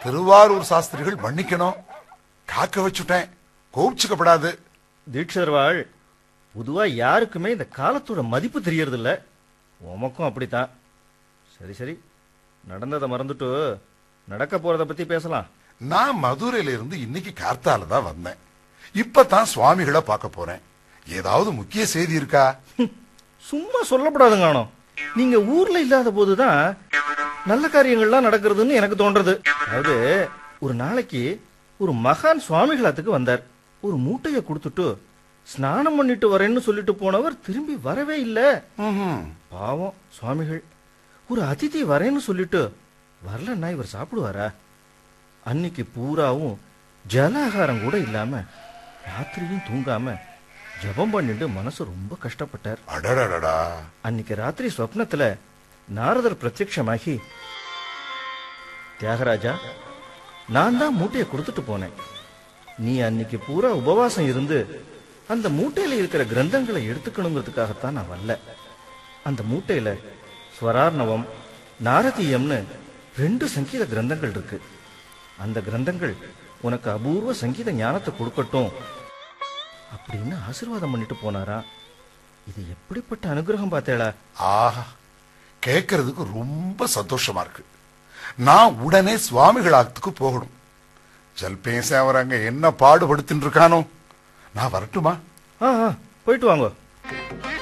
திருவாரூர் சாஸ்திரிகள் மன்னிக்கணும் காக்க வச்சுட்டேன் கோபிச்சுக்கப்படாது தீட்சர்வாள் பொதுவா யாருக்குமே இந்த காலத்தோட மதிப்பு தெரியறது இல்ல உமக்கும் அப்படித்தான் சரி சரி நடந்ததை மறந்துட்டு நடக்க போறத பத்தி பேசலாம் நான் மதுரையில இருந்து இன்னைக்கு கார்த்தால தான் வந்தேன் இப்பதான் சுவாமிகளை பார்க்க போறேன் ஏதாவது முக்கிய செய்தி இருக்கா சும்மா சொல்லப்படாதுங்கானோ நீங்க ஊர்ல இல்லாத போதுதான் நல்ல காரியங்கள்லாம் நடக்கிறதுன்னு எனக்கு தோன்றது அதாவது ஒரு நாளைக்கு ஒரு மகான் சுவாமிகளாத்துக்கு வந்தார் ஒரு மூட்டைய கொடுத்துட்டு ஸ்நானம் பண்ணிட்டு வரேன்னு சொல்லிட்டு போனவர் திரும்பி வரவே இல்ல ம்ஹும். பாவம் சுவாமிகள் ஒரு அதிதி வரேன்னு சொல்லிட்டு வரலன்னா இவர் சாப்பிடுவாரா அன்னைக்கு பூராவும் ஜல ஆகாரம் கூட இல்லாம ராத்திரியும் தூங்காம ஜெபம் பண்ணிட்டு மனசு ரொம்ப கஷ்டப்பட்டார் அடடடடா அன்னைக்கு ராத்திரி சொப்னத்துல நாரதர் பிரத்யட்சமாகி தியாகராஜா நான் தான் மூட்டையை கொடுத்துட்டு போனேன் நீ அன்னைக்கு பூரா உபவாசம் இருந்து அந்த மூட்டையில இருக்கிற கிரந்தங்களை எடுத்துக்கணுங்கிறதுக்காகத்தான் நான் வரல அந்த மூட்டையில ஸ்வரார்ணவம் நாரதீயம்னு ரெண்டு சங்கீத கிரந்தங்கள் இருக்கு அந்த கிரந்தங்கள் உனக்கு அபூர்வ சங்கீத ஞானத்தை கொடுக்கட்டும் அப்படின்னு ஆசீர்வாதம் பண்ணிட்டு போனாரா இது எப்படிப்பட்ட அனுகிரகம் பார்த்தேளா ஆஹா கேட்கறதுக்கு ரொம்ப சந்தோஷமா இருக்கு நான் உடனே சுவாமிகளாத்துக்கு போகணும் ஜல்பேச அவர் அங்க என்ன பாடுபடுத்தின்னு இருக்கானோ நான் வரட்டுமா ஆ ஆ, போயிட்டு வாங்க